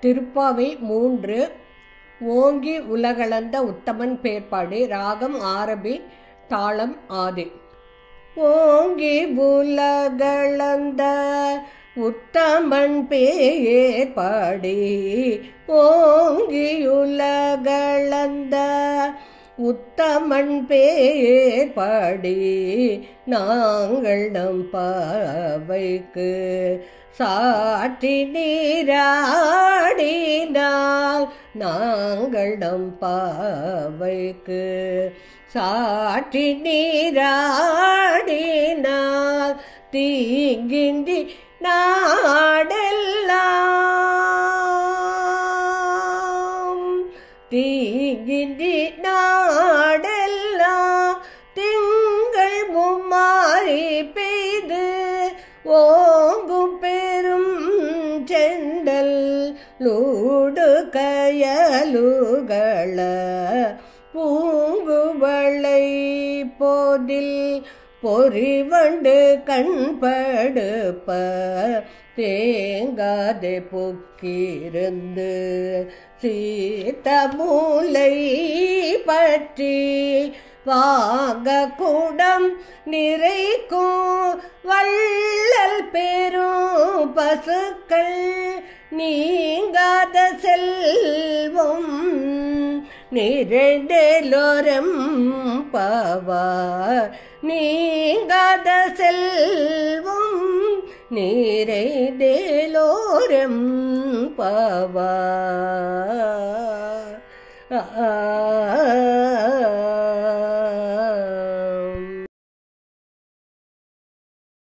திருப்பாவை மூன்று ஓங்கி உலகளந்த உத்தமன் பேர்பாடு ராகம் ஆரபி தாளம் ஆதி ஓங்கி உலகளந்த உத்தமன் பேர்பாடி ஓங்கி உலகளந்த உத்தமன் பேர்பாடி நாங்கள் நம் பாவைக்கு சாற்றி நீராடினால் நாங்கள் நம் பாவைக்கு சாற்றி நீராடினால் தீங்கின்றி நாடெல்லாம் தீங்கின்றி நாடெல்லாம் திங்கள் மும்மாறி பெய்து ஓங்கும் பெரும் செண்டல் லூடு கயலுகள பூங்குவளை போதில் பொறிவண்டு கண்படுப்ப தேங்காதே பொக்கிருந்து சீத்த மூலை பற்றி வாங்க கூடம் நிறைக்கும் வள்ளல் பெரும் பசுக்கள் நீங்காத செல்வம் நிறைந்தேலோரம் பாவார் நீங்காத செல்வம் நிறைந்தேலோரம் பாவார்